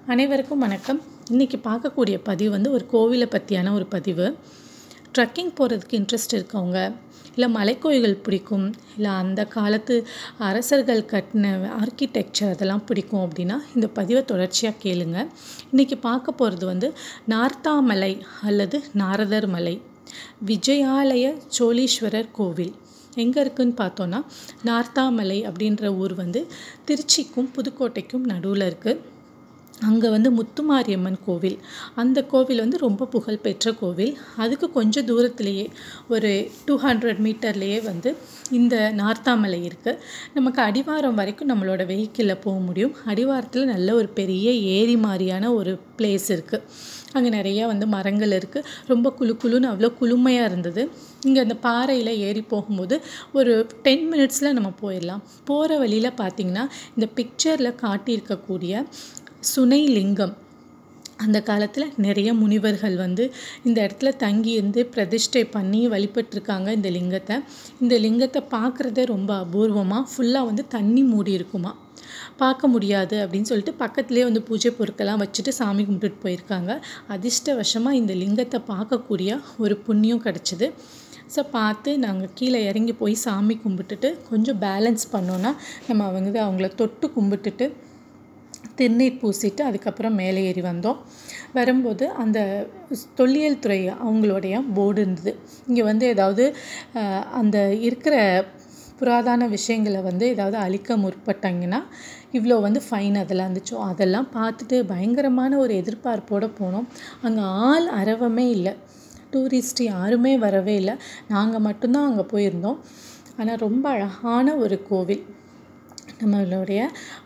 அனைவருக்கும் வணக்கம் இன்றைக்கி பார்க்கக்கூடிய பதிவு வந்து ஒரு கோவிலை பற்றியான ஒரு பதிவு ட்ரெக்கிங் போகிறதுக்கு இன்ட்ரெஸ்ட் இருக்கவங்க இல்லை மலைக்கோயில்கள் பிடிக்கும் இல்லை அந்த காலத்து அரசர்கள் கட்டின ஆர்கிடெக்சர் அதெல்லாம் பிடிக்கும் அப்படின்னா இந்த பதிவை தொடர்ச்சியாக கேளுங்க இன்றைக்கி பார்க்க போகிறது வந்து நார்த்தாமலை அல்லது நாரதர் மலை விஜயாலய சோழீஸ்வரர் கோவில் எங்கே இருக்குதுன்னு பார்த்தோன்னா நார்த்தாமலை அப்படின்ற ஊர் வந்து திருச்சிக்கும் புதுக்கோட்டைக்கும் நடுவில் இருக்குது அங்கே வந்து முத்துமாரியம்மன் கோவில் அந்த கோவில் வந்து ரொம்ப புகழ்பெற்ற கோவில் அதுக்கு கொஞ்சம் தூரத்துலேயே ஒரு டூ ஹண்ட்ரட் மீட்டர்லேயே வந்து இந்த நார்த்தாமலை இருக்குது நமக்கு அடிவாரம் வரைக்கும் நம்மளோட வெஹிக்கிளில் போக முடியும் அடிவாரத்தில் நல்ல ஒரு பெரிய ஏரி மாதிரியான ஒரு பிளேஸ் இருக்குது அங்கே நிறையா வந்து மரங்கள் இருக்குது ரொம்ப குழு குழுன்னு அவ்வளோ குளுமையாக இருந்தது இங்கே அந்த பாறையில் ஏறி போகும்போது ஒரு டென் மினிட்ஸில் நம்ம போயிடலாம் போகிற வழியில் பார்த்திங்கன்னா இந்த பிக்சரில் காட்டியிருக்கக்கூடிய சுனை லிங்கம் அந்த காலத்தில் நிறைய முனிவர்கள் வந்து இந்த இடத்துல தங்கி இருந்து பிரதிஷ்டை பண்ணி வழிபட்டிருக்காங்க இந்த லிங்கத்தை இந்த லிங்கத்தை பார்க்குறதே ரொம்ப அபூர்வமாக ஃபுல்லாக வந்து தண்ணி மூடி இருக்குமா பார்க்க முடியாது அப்படின்னு சொல்லிட்டு பக்கத்துலேயே வந்து பூஜை பொருட்கள்லாம் வச்சுட்டு சாமி கும்பிட்டுட்டு போயிருக்காங்க அதிர்ஷ்டவசமாக இந்த லிங்கத்தை பார்க்கக்கூடிய ஒரு புண்ணியம் கிடச்சிது ஸோ பார்த்து நாங்கள் கீழே இறங்கி போய் சாமி கும்பிட்டுட்டு கொஞ்சம் பேலன்ஸ் பண்ணோன்னா நம்ம அவங்க அவங்கள தொட்டு கும்பிட்டுட்டு திருநீர் பூசிட்டு அதுக்கப்புறம் மேலே ஏறி வந்தோம் வரும்போது அந்த தொல்லியல் துறை அவங்களுடைய போர்டு இருந்தது இங்கே வந்து ஏதாவது அந்த இருக்கிற புராதான விஷயங்களை வந்து ஏதாவது அழிக்க முற்பட்டாங்கன்னா இவ்வளோ வந்து ஃபைன் அதெல்லாம் இருந்துச்சோ அதெல்லாம் பார்த்துட்டு பயங்கரமான ஒரு எதிர்பார்ப்போடு போனோம் அங்கே ஆள் அறவமே இல்லை டூரிஸ்ட் யாருமே வரவே இல்லை நாங்கள் மட்டும்தான் அங்கே போயிருந்தோம் ஆனால் ரொம்ப அழகான ஒரு கோவில் நம்மளுடைய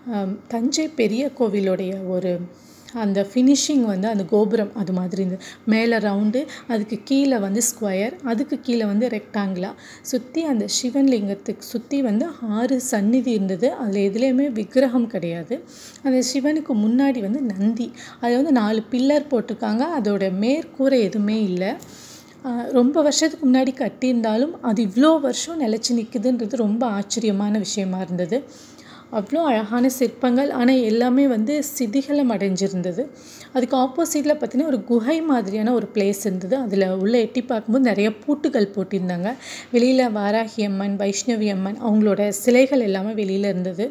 தஞ்சை பெரிய கோவிலுடைய ஒரு அந்த ஃபினிஷிங் வந்து அந்த கோபுரம் அது மாதிரி இருந்தது மேலே ரவுண்டு அதுக்கு கீழே வந்து ஸ்கொயர் அதுக்கு கீழே வந்து ரெக்டாங்கிளாக சுற்றி அந்த சிவன் லிங்கத்துக்கு சுற்றி வந்து ஆறு சந்நிதி இருந்தது அதில் எதுலேயுமே விக்கிரகம் கிடையாது அந்த சிவனுக்கு முன்னாடி வந்து நந்தி அதில் வந்து நாலு பில்லர் போட்டிருக்காங்க அதோட மேற்கூரை எதுவுமே இல்லை ரொம்ப வருஷத்துக்கு முன்னாடி கட்டியிருந்தாலும் அது இவ்வளோ வருஷம் நிலச்சி நிற்குதுன்றது ரொம்ப ஆச்சரியமான விஷயமா இருந்தது அவ்வளோ அழகான சிற்பங்கள் ஆனால் எல்லாமே வந்து சிதிகலம் அடைஞ்சிருந்தது அதுக்கு ஆப்போசிட்டில் பார்த்தீங்கன்னா ஒரு குகை மாதிரியான ஒரு பிளேஸ் இருந்தது அதில் உள்ளே எட்டி பார்க்கும்போது நிறைய பூட்டுகள் போட்டிருந்தாங்க வெளியில் வாராகி அம்மன் வைஷ்ணவி அம்மன் அவங்களோட சிலைகள் எல்லாமே வெளியில் இருந்தது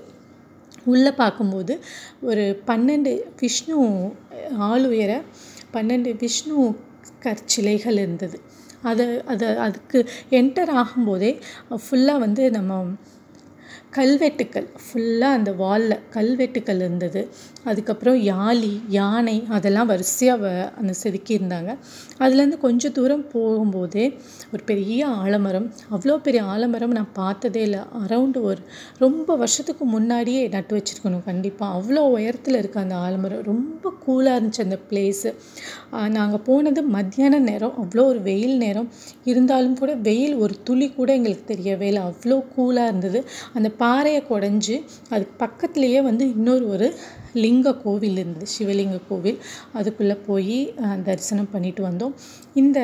உள்ளே பார்க்கும்போது ஒரு பன்னெண்டு விஷ்ணு ஆள் உயர பன்னெண்டு விஷ்ணு கற்சிலைகள் இருந்தது அதை அதை அதுக்கு என்டர் ஆகும்போதே ஃபுல்லாக வந்து நம்ம கல்வெட்டுக்கள் ஃபுல்லாக அந்த வாலில் கல்வெட்டுக்கள் இருந்தது அதுக்கப்புறம் யாழி யானை அதெல்லாம் வரிசையாக வ அந்த செதுக்கியிருந்தாங்க அதுலேருந்து கொஞ்சம் தூரம் போகும்போதே ஒரு பெரிய ஆலமரம் அவ்வளோ பெரிய ஆலமரம் நான் பார்த்ததே இல்லை அரவுண்டு ஒரு ரொம்ப வருஷத்துக்கு முன்னாடியே நட்டு வச்சுருக்கணும் கண்டிப்பாக அவ்வளோ உயரத்தில் இருக்குது அந்த ஆலமரம் ரொம்ப கூலாக இருந்துச்சு அந்த பிளேஸு நாங்கள் போனது மத்தியான நேரம் அவ்வளோ ஒரு வெயில் நேரம் இருந்தாலும் கூட வெயில் ஒரு துளி கூட எங்களுக்கு தெரியவே இல்லை அவ்வளோ கூலாக இருந்தது அந்த பாறையை குடஞ்சி அதுக்கு பக்கத்துலேயே வந்து இன்னொரு ஒரு லிங்க கோவில் இருந்தது சிவலிங்க கோவில் அதுக்குள்ளே போய் தரிசனம் பண்ணிட்டு வந்தோம் இந்த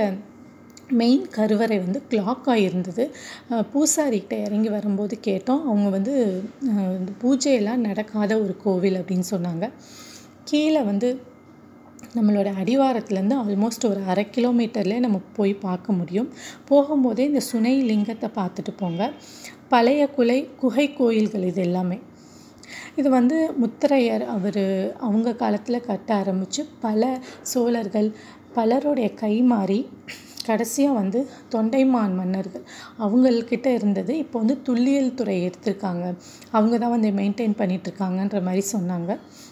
மெயின் கருவறை வந்து கிளாக் ஆகியிருந்தது பூசாரிகிட்ட இறங்கி வரும்போது கேட்டோம் அவங்க வந்து பூஜையெல்லாம் நடக்காத ஒரு கோவில் அப்படின்னு சொன்னாங்க கீழே வந்து நம்மளோட அடிவாரத்துலேருந்து ஆல்மோஸ்ட் ஒரு அரை கிலோமீட்டர்லேயே நம்ம போய் பார்க்க முடியும் போகும்போதே இந்த சுனை லிங்கத்தை பார்த்துட்டு போங்க பழைய குலை குகை கோயில்கள் இது எல்லாமே இது வந்து முத்தரையர் அவர் அவங்க காலத்தில் கட்ட ஆரம்பித்து பல சோழர்கள் பலருடைய கை மாறி கடைசியாக வந்து தொண்டைமான் மன்னர்கள் அவங்கக்கிட்ட இருந்தது இப்போ வந்து துல்லியல் துறை எடுத்திருக்காங்க அவங்க தான் வந்து மெயின்டைன் பண்ணிகிட்ருக்காங்கன்ற மாதிரி சொன்னாங்க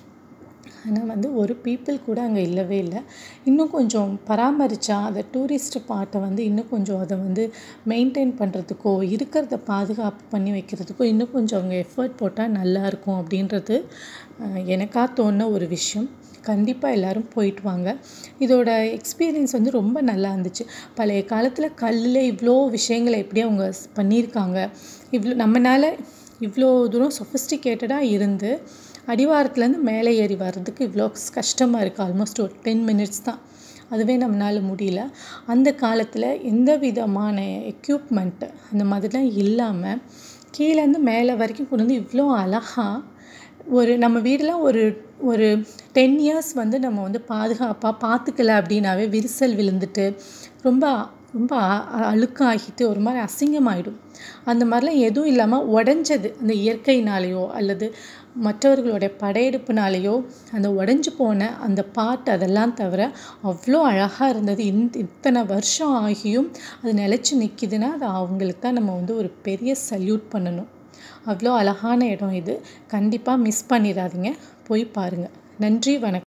ஆனால் வந்து ஒரு பீப்புள் கூட அங்கே இல்லவே இல்லை இன்னும் கொஞ்சம் பராமரித்தா அதை டூரிஸ்ட் பார்ட்டை வந்து இன்னும் கொஞ்சம் அதை வந்து மெயின்டைன் பண்ணுறதுக்கோ இருக்கிறத பாதுகாப்பு பண்ணி வைக்கிறதுக்கோ இன்னும் கொஞ்சம் அவங்க எஃபர்ட் போட்டால் நல்லாயிருக்கும் அப்படின்றது எனக்காக தோணுன ஒரு விஷயம் கண்டிப்பாக எல்லோரும் போயிட்டு வாங்க இதோட எக்ஸ்பீரியன்ஸ் வந்து ரொம்ப நல்லா இருந்துச்சு பழைய காலத்தில் கல்லில் இவ்வளோ விஷயங்களை எப்படி அவங்க பண்ணியிருக்காங்க இவ்வளோ நம்மளால் இவ்வளோ தூரம் சொஃபிஸ்டிகேட்டடாக இருந்து அடிவாரத்துலேருந்து மேலே ஏறி வர்றதுக்கு இவ்வளோ கஷ்டமாக இருக்குது ஆல்மோஸ்ட் ஒரு டென் மினிட்ஸ் தான் அதுவே நம்மளால் முடியல அந்த காலத்தில் எந்த விதமான எக்யூப்மெண்ட்டு அந்த மாதிரிலாம் இல்லாமல் கீழேருந்து மேலே வரைக்கும் கொண்டு வந்து இவ்வளோ அழகாக ஒரு நம்ம வீடெலாம் ஒரு ஒரு டென் இயர்ஸ் வந்து நம்ம வந்து பாதுகாப்பாக பார்த்துக்கல அப்படின்னாவே விரிசல் விழுந்துட்டு ரொம்ப ரொம்ப அழுக்காகிட்டு ஒரு மாதிரி அசிங்கமாகிடும் அந்த மாதிரிலாம் எதுவும் இல்லாமல் உடஞ்சது அந்த இயற்கையினாலேயோ அல்லது மற்றவர்களுடைய படையெடுப்புனாலேயோ அந்த உடஞ்சி போன அந்த பார்ட் அதெல்லாம் தவிர அவ்வளோ அழகாக இருந்தது இந்த இத்தனை வருஷம் ஆகியும் அது நிலச்சி நிற்கிதுன்னா அது அவங்களுக்கு தான் நம்ம வந்து ஒரு பெரிய சல்யூட் பண்ணணும் அவ்வளோ அழகான இடம் இது கண்டிப்பாக மிஸ் பண்ணிடாதீங்க போய் பாருங்கள் நன்றி வணக்கம்